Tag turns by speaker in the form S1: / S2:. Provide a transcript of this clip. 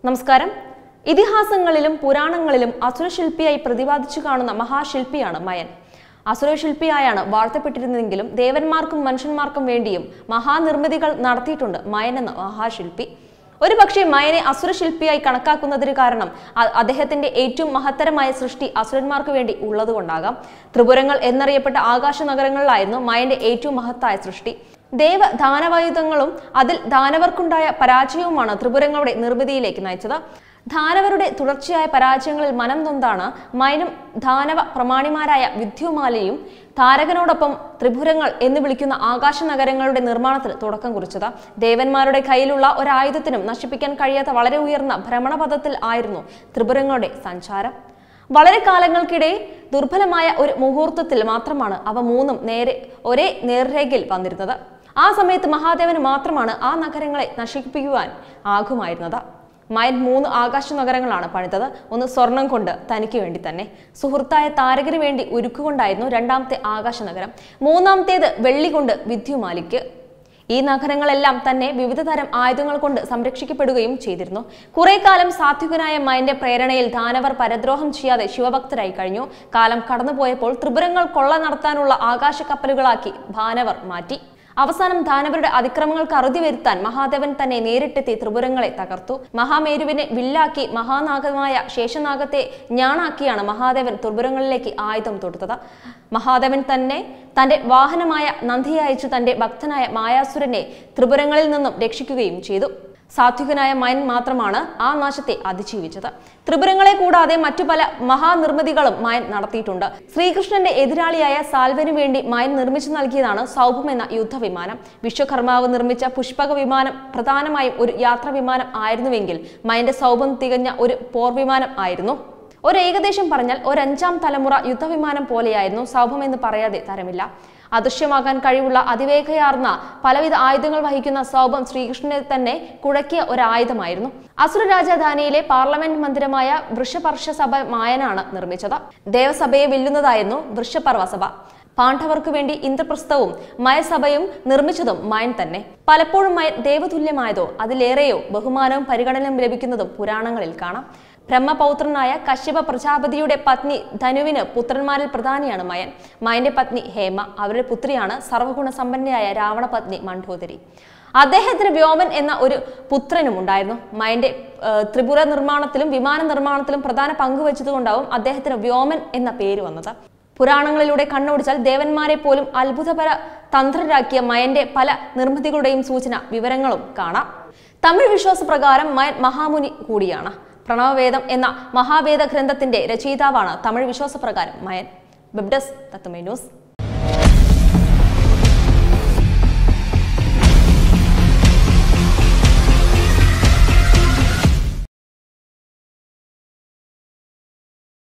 S1: നമസ്കാരം ഇതിഹാസങ്ങളിലും പുരാണങ്ങളിലും അസുരശില്പിയായി പ്രതിപാദിച്ചു കാണുന്ന മഹാശില്പിയാണ് മയൻ അസുരശില്പിയായാണ് വാഴ്ത്തപ്പെട്ടിരുന്നെങ്കിലും ദേവന്മാർക്കും മനുഷ്യന്മാർക്കും വേണ്ടിയും മഹാനിർമ്മിതികൾ നടത്തിയിട്ടുണ്ട് മയൻ എന്ന മഹാശില്പി ഒരു പക്ഷേ മയനെ അസുരശില്പിയായി കണക്കാക്കുന്നതിന് കാരണം അ- അദ്ദേഹത്തിന്റെ ഏറ്റവും മഹത്തരമായ സൃഷ്ടി അസുരന്മാർക്ക് വേണ്ടി ഉള്ളതുകൊണ്ടാകാം ത്രിപുരങ്ങൾ എന്നറിയപ്പെട്ട ആകാശ നഗരങ്ങളിലായിരുന്നു മയന്റെ ഏറ്റവും മഹത്തായ സൃഷ്ടി ദേവ ദാനവായുധങ്ങളും അതിൽ ദാനവർക്കുണ്ടായ പരാജയവുമാണ് ത്രിപുരങ്ങളുടെ നിർമ്മിതിയിലേക്ക് നയിച്ചത് ദാനവരുടെ തുടർച്ചയായ പരാജയങ്ങളിൽ മനം നൊന്താണ് മയനും ദാനവ പ്രമാണിമാരായ വിദ്യുമാലയും താരകനോടൊപ്പം ത്രിപുരങ്ങൾ എന്ന് വിളിക്കുന്ന ആകാശ നഗരങ്ങളുടെ നിർമ്മാണത്തിന് തുടക്കം കുറിച്ചത് ദേവന്മാരുടെ കയ്യിലുള്ള ഒരായുധത്തിനും നശിപ്പിക്കാൻ കഴിയാത്ത വളരെ ഉയർന്ന ഭ്രമണപഥത്തിൽ ആയിരുന്നു ത്രിപുരങ്ങളുടെ സഞ്ചാരം വളരെ കാലങ്ങൾക്കിടെ ദുർബലമായ ഒരു മുഹൂർത്തത്തിൽ മാത്രമാണ് അവ മൂന്നും നേരെ ഒരേ നേർരേഖയിൽ വന്നിരുന്നത് ആ സമയത്ത് മഹാദേവന് മാത്രമാണ് ആ നഗരങ്ങളെ നശിപ്പിക്കുവാൻ ആകുമായിരുന്നത് മയൻ മൂന്ന് ആകാശ നഗരങ്ങളാണ് പണിതത് ഒന്ന് സ്വർണം കൊണ്ട് തനിക്ക് വേണ്ടി തന്നെ സുഹൃത്തായ താരകന് വേണ്ടി ഉരുക്കുകൊണ്ടായിരുന്നു രണ്ടാമത്തെ ആകാശ നഗരം മൂന്നാമത്തേത് വെള്ളി കൊണ്ട് വിദ്യുമാലിക്ക് ഈ നഗരങ്ങളെല്ലാം തന്നെ വിവിധ തരം ആയുധങ്ങൾ കൊണ്ട് സംരക്ഷിക്കപ്പെടുകയും ചെയ്തിരുന്നു കുറെ കാലം സാത്വികനായ മയന്റെ പ്രേരണയിൽ ദാനവർ പരദ്രോഹം ചെയ്യാതെ ശിവഭക്തരായി കഴിഞ്ഞു കാലം കടന്നുപോയപ്പോൾ ത്രിപുരങ്ങൾ കൊള്ള നടത്താനുള്ള ആകാശ കപ്പലുകളാക്കി ഭാനവർ മാറ്റി അവസാനം ദാനവരുടെ അതിക്രമങ്ങൾക്ക് അറുതി വരുത്താൻ മഹാദേവൻ തന്നെ നേരിട്ടെത്തി ത്രിപുരങ്ങളെ തകർത്തു മഹാമേരുവിനെ വില്ലാക്കി മഹാനാഗമായ ശേഷനാഗത്തെ ഞാണാക്കിയാണ് മഹാദേവൻ ത്രിപുരങ്ങളിലേക്ക് ആയുധം തൊടുത്തത് മഹാദേവൻ തന്നെ തന്റെ വാഹനമായ നന്ദിയെ അയച്ചു തന്റെ ഭക്തനായ മായാസുരനെ ത്രിപുരങ്ങളിൽ നിന്നും രക്ഷിക്കുകയും ചെയ്തു സാത്വികനായ മയൻ മാത്രമാണ് ആ നാശത്തെ അതിജീവിച്ചത് ത്രിപുരങ്ങളെ കൂടാതെ മറ്റു പല മഹാനിർമ്മിതികളും മയൻ നടത്തിയിട്ടുണ്ട് ശ്രീകൃഷ്ണന്റെ എതിരാളിയായ സാൽവന് വേണ്ടി മയൻ നിർമ്മിച്ചു നൽകിയതാണ് സൗഭം എന്ന യുദ്ധവിമാനം വിശ്വകർമാവ് നിർമ്മിച്ച പുഷ്പക വിമാനം പ്രധാനമായും ഒരു യാത്രാ വിമാനം ആയിരുന്നുവെങ്കിൽ മയന്റെ സൗഭം തികഞ്ഞ ഒരു പോർവിമാനം ആയിരുന്നു ഒരു ഏകദേശം പറഞ്ഞാൽ ഒരു അഞ്ചാം തലമുറ യുദ്ധവിമാനം പോലെയായിരുന്നു സൗഭം എന്ന് പറയാതെ തരമില്ല അദൃശ്യമാകാൻ കഴിവുള്ള അതിവേഗയാർന്ന പലവിധ ആയുധങ്ങൾ വഹിക്കുന്ന സൗഭം ശ്രീകൃഷ്ണനെ തന്നെ കുഴക്കിയ ഒരു ആയുധമായിരുന്നു അസുര രാജധാനിയിലെ പാർലമെന്റ് മന്ദിരമായ വൃഷപർഷ സഭ മായനാണ് നിർമ്മിച്ചത് ദേവസഭയെ വെല്ലുന്നതായിരുന്നു വൃഷപർവ സഭ പാണ്ഡവർക്ക് വേണ്ടി ഇന്ദ്രപ്രസ്ഥവും മയസഭയും നിർമ്മിച്ചതും മയൻ തന്നെ പലപ്പോഴും മയൻ ദേവതുല്യമായതോ അതിലേറെയോ ബഹുമാനവും പരിഗണനയും ലഭിക്കുന്നതും പുരാണങ്ങളിൽ കാണാം ബ്രഹ്മപൗത്രനായ കശ്യപ പ്രജാപതിയുടെ പത്നി ധനുവിന് പുത്രന്മാരിൽ പ്രധാനിയാണ് മയൻ മയന്റെ പത്നി ഹേമ അവരുടെ പുത്രിയാണ് സർവ്വഗുണ സമ്പന്നയായ രാവണ പത്നി മണ്ഡോദരി അദ്ദേഹത്തിന് വ്യോമൻ എന്ന ഒരു പുത്രനും ഉണ്ടായിരുന്നു മയന്റെ ഏഹ്, ത്രിപുര നിർമ്മാണത്തിലും വിമാന നിർമ്മാണത്തിലും പ്രധാന പങ്ക് വെച്ചതുകൊണ്ടാവും അദ്ദേഹത്തിന് വ്യോമൻ എന്ന പേര് വന്നത് പുരാണങ്ങളിലൂടെ കണ്ണോടിച്ചാൽ ദേവന്മാരെ പോലും അത്ഭുതപര തന്ത്രരാക്കിയ മയന്റെ പല നിർമ്മിതികളുടെയും സൂചന വിവരങ്ങളും കാണാം തമിഴ് വിശ്വാസപ്രകാരം മയൻ മഹാമുനി കൂടിയാണ് പ്രണവവേദം എന്ന മഹാവേദ ഗ്രന്ഥത്തിന്റെ രചയിതാവാണ് തമിഴ് വിശ്വാസപ്രകാരം മയൻ വെബ്ഡസ് തത്തുമൈ ന്യൂസ്